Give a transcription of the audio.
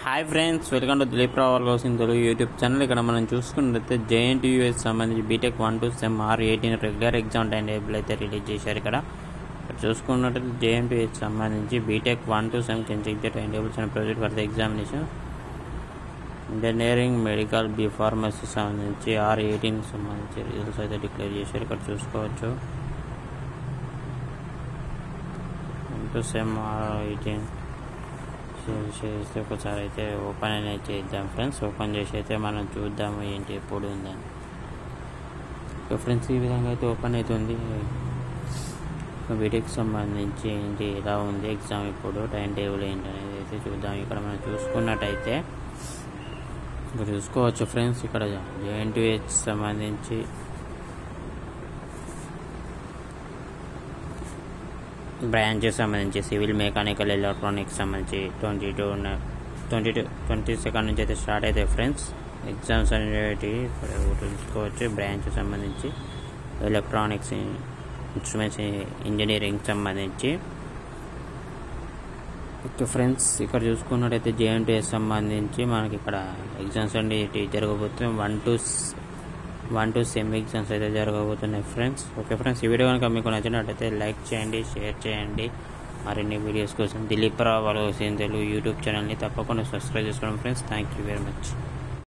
hi friends welcome to Dileep Rao కోసం Telugu YouTube channel ఇక్కడ మనం చూసుకున్నట్లయితే జేఎన్ యూఎస్ సంబంధించి BTech one two sem R eighteen regular exam time table అయితే రిలీజ్ చేశారు ఇక్కడ ఇక్కడ చూసుకున్నట్లయితే జేఎన్ యూఎస్ సంబంధించి బీటెక్ వన్ టు సెమ్ కింద exam time tables and project for the examination engineering medical B pharmacy సంబంధించి R eighteen సంబంధించి results అయితే డిక్లేర్ చేశారు ఇక్కడ చూసుకోవచ్చు one two sem R eighteen చేస్తే ఒకసారి అయితే ఓపెన్ అనేది చేద్దాం ఫ్రెండ్స్ ఓపెన్ చేసి అయితే మనం చూద్దాము ఏంటి ఎప్పుడు ఉందని ఓకే ఫ్రెండ్స్ ఈ విధంగా అయితే ఓపెన్ అవుతుంది బీటెక్ సంబంధించి ఏంటి ఎలా ఉంది ఎగ్జామ్ ఇప్పుడు టైం టేబుల్ ఏంటి అనేది అయితే చూద్దాం ఇక్కడ మనం చూసుకున్నట్టయితే ఇక్కడ చూసుకోవచ్చు ఫ్రెండ్స్ ఇక్కడ జేఎన్టీహెచ్ సంబంధించి బ్రాంచ్ సంబంధించి సివిల్ మెకానికల్ ఎలక్ట్రానిక్స్ సంబంధించి twenty two twenty two twenty second నుంచి అయితే స్టార్ట్ అవుతాయి ఫ్రెండ్స్ ఎగ్జామ్స్ అనేవి తెలుసుకోవచ్చు బ్రాంచ్ సంబంధించి ఎలక్ట్రానిక్స్ ఇన్స్ట్రుమెంట్స్ ఇంజనీరింగ్ సంబంధించి ఓకే ఫ్రెండ్స్ ఇక్కడ చూసుకున్నట్టయితే జేఎన్టీఎస్ సంబంధించి మనకి ఇక్కడ ఎగ్జామ్స్ అనేవి జరగబోతుంది one two one two sem exams అయితే జరగబోతున్నాయి ఫ్రెండ్స్ ఓకే ఫ్రెండ్స్ ఈ వీడియో కనుక మీకు నచ్చినట్టయితే లైక్ చేయండి షేర్ చేయండి మరిన్ని వీడియోస్ కోసం దిలీప్ రావు తెలుగు యూట్యూబ్ ఛానల్ని తప్పకుండా సబ్స్క్రైబ్ చేసుకోండి friends thank you very much